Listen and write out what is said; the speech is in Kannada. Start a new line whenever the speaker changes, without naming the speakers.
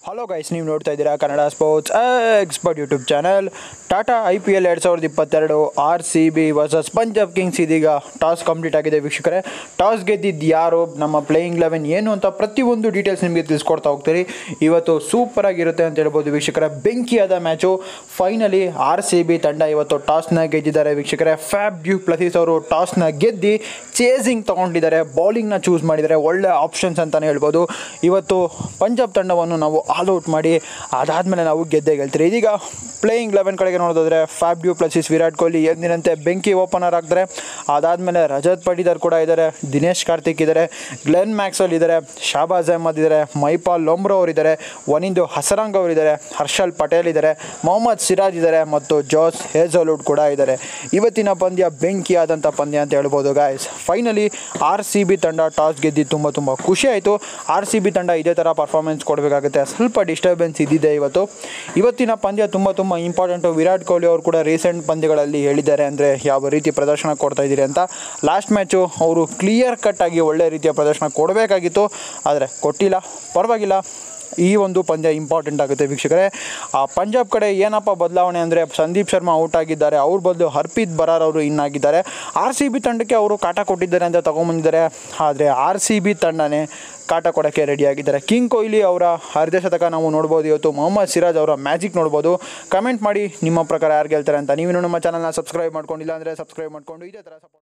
ಹಲೋ ಗೈಸ್ ನೀವು ನೋಡ್ತಾ ಇದ್ದೀರಾ Kannada sports expert YouTube channel Tata I P L ಎರಡು ಸಾವಿರದ ಇಪ್ಪತ್ತೆರಡು R C B versus Punjab kings ಇದೀಗ ಟಾಸ್ ಕಂಪ್ಲೀಟ್ ಆಗಿದೆ ವೀಕ್ಷಕರೇ ಟಾಸ್ ಗೆದ್ದಿದ್ದು ಯಾರು ನಮ್ಮ ಪ್ಲೇಯಿಂಗ್ ಲೆವೆನ್ ಏನು ಅಂತ ಪ್ರತಿಯೊಂದು ಡೀಟೇಲ್ಸ್ ನಿಮಗೆ ತಿಳಿಸ್ಕೊಡ್ತಾ ಹೋಗ್ತೀರಿ ಇವತ್ತು ಸೂಪರ್ ಆಗಿರುತ್ತೆ ಅಂತ ಹೇಳ್ಬೋದು ವೀಕ್ಷಕರೇ ಬೆಂಕಿಯಾದ match finally R C B ತಂಡ ಇವತ್ತು ಟಾಸ್ನ ಗೆದ್ದಿದ್ದಾರೆ ವೀಕ್ಷಕರೇ ಫ್ಯಾಬ್ ಡ್ಯೂ ಪ್ಲಸೀಸ್ ಅವರು ಟಾಸ್ನ ಗೆದ್ದು ಚೇಸಿಂಗ್ ತೊಗೊಂಡಿದ್ದಾರೆ ಬೌಲಿಂಗ್ನ ಚೂಸ್ ಮಾಡಿದ್ದಾರೆ ಒಳ್ಳೆ ಆಪ್ಷನ್ಸ್ ಅಂತಲೇ ಹೇಳ್ಬೋದು ಇವತ್ತು ಪಂಜಾಬ್ ತಂಡವನ್ನು ನಾವು ಆಲ್ ಔಟ್ ಮಾಡಿ ಅದಾದಮೇಲೆ ನಾವು ಗೆದ್ದೇ ಗೆಲ್ತೀರಿ ಇದೀಗ ಪ್ಲೇಯಿಂಗ್ ಲೆವೆನ್ ಕಡೆಗೆ ನೋಡೋದಾದ್ರೆ Faf du Plessis Virat Kohli ಎಂದಿನಂತೆ ಬೆಂಕಿ ಓಪನರ್ ಆಗ್ತಾರೆ ಅದಾದಮೇಲೆ ರಜತ್ ಪಟಿದಾರ್ ಕೂಡ ಇದ್ದಾರೆ ದಿನೇಶ್ ಕಾರ್ತಿಕ್ ಇದ್ದಾರೆ ಗ್ಲೆನ್ ಮ್ಯಾಕ್ಸಲ್ ಇದ್ದಾರೆ ಶಾಬಾಜ್ ಅಹಮದ್ ಇದ್ದಾರೆ ಮೈಪಾಲ್ ಲೊಂಬ್ರೋ ಅವರಿದ್ದಾರೆ ವನಿಂದು ಹಸರಂಗ್ ಅವರಿದ್ದಾರೆ ಹರ್ಷಲ್ ಪಟೇಲ್ ಇದ್ದಾರೆ ಮೊಹಮ್ಮದ್ ಸಿರಾಜ್ ಇದ್ದಾರೆ ಮತ್ತು ಜೋಸ್ ಹೇಜಲ್ವುಡ್ ಕೂಡ ಇದ್ದಾರೆ ಇವತ್ತಿನ ಪಂದ್ಯ ಬೆಂಕಿಯಾದಂಥ ಪಂದ್ಯ ಅಂತ ಹೇಳ್ಬೋದು guys finally R C B ತಂಡ ಟಾಸ್ ಗೆದ್ದು ತುಂಬ ತುಂಬ ಖುಷಿ ಆಯಿತು ಆರ್ ಸಿ ಬಿ ತಂಡ ಇದೇ ಥರ ಪರ್ಫಾರ್ಮೆನ್ಸ್ ಕೊಡಬೇಕಾಗುತ್ತೆ ಸ್ವಲ್ಪ ಡಿಸ್ಟರ್ಬೆನ್ಸ್ ಇದ್ದಿದೆ ಇವತ್ತು ಇವತ್ತಿನ ಪಂದ್ಯ ತುಂಬ ತುಂಬ ಇಂಪಾರ್ಟೆಂಟು ವಿರಾಟ್ ಕೊಹ್ಲಿ ಅವರು ಕೂಡ ರೀಸೆಂಟ್ ಪಂದ್ಯಗಳಲ್ಲಿ ಹೇಳಿದ್ದಾರೆ ಅಂದರೆ ಯಾವ ರೀತಿ ಪ್ರದರ್ಶನ ಕೊಡ್ತಾ ಇದ್ದೀರಿ ಅಂತ ಲಾಸ್ಟ್ ಮ್ಯಾಚು ಅವರು ಕ್ಲಿಯರ್ ಕಟ್ ಆಗಿ ಒಳ್ಳೆ ರೀತಿಯ ಪ್ರದರ್ಶನ ಕೊಡಬೇಕಾಗಿತ್ತು ಆದರೆ ಕೊಟ್ಟಿಲ್ಲ ಪರವಾಗಿಲ್ಲ ಈ ಒಂದು ಪಂದ್ಯ ಇಂಪಾರ್ಟೆಂಟ್ ಆಗುತ್ತೆ ವೀಕ್ಷಕರೇ ಆ ಪಂಜಾಬ್ ಕಡೆ ಏನಪ್ಪ ಬದಲಾವಣೆ ಅಂದರೆ ಸಂದೀಪ್ ಶರ್ಮಾ ಔಟ್ ಆಗಿದ್ದಾರೆ ಅವ್ರ ಬದಲು ಹರ್ಪಿತ್ ಬರಾರ್ ಅವರು ಇನ್ ಆಗಿದ್ದಾರೆ ಆರ್ ಸಿ ಬಿ ತಂಡಕ್ಕೆ ಅವರು ಕಾಟ ಕೊಟ್ಟಿದ್ದಾರೆ ಅಂತ ತೊಗೊಂಬಂದಿದ್ದಾರೆ ಆದರೆ ಆರ್ ಸಿ ಬಿ ತಂಡನೇ ಕಾಟ ಕೊಡೋಕ್ಕೆ ರೆಡಿಯಾಗಿದ್ದಾರೆ ಕಿಂಗ್ ಕೊಹ್ಲಿ ಅವರ ಅರ್ಧ ಶತಕ ನಾವು ನೋಡ್ಬೋದು ಇವತ್ತು ಮೊಹಮ್ಮದ್ ಸಿರಾಜ್ ಅವರ ಮ್ಯಾಜಿಕ್ ನೋಡ್ಬೋದು ಕಮೆಂಟ್ ಮಾಡಿ ನಿಮ್ಮ ಪ್ರಕಾರ ಯಾರು ಗೆಲ್ತಾರೆ ಅಂತ ನೀವೇನು ನಮ್ಮ ಚಾನಲ್ನ ಸಬ್ಸ್ಕ್ರೈಬ್ ಮಾಡ್ಕೊಂಡಿಲ್ಲ ಅಂದರೆ ಸಬ್ಸ್ಕ್ರೈಬ್ ಮಾಡ್ಕೊಂಡು ಇದೇ ಥರ ಸಪೋರ್ಟ್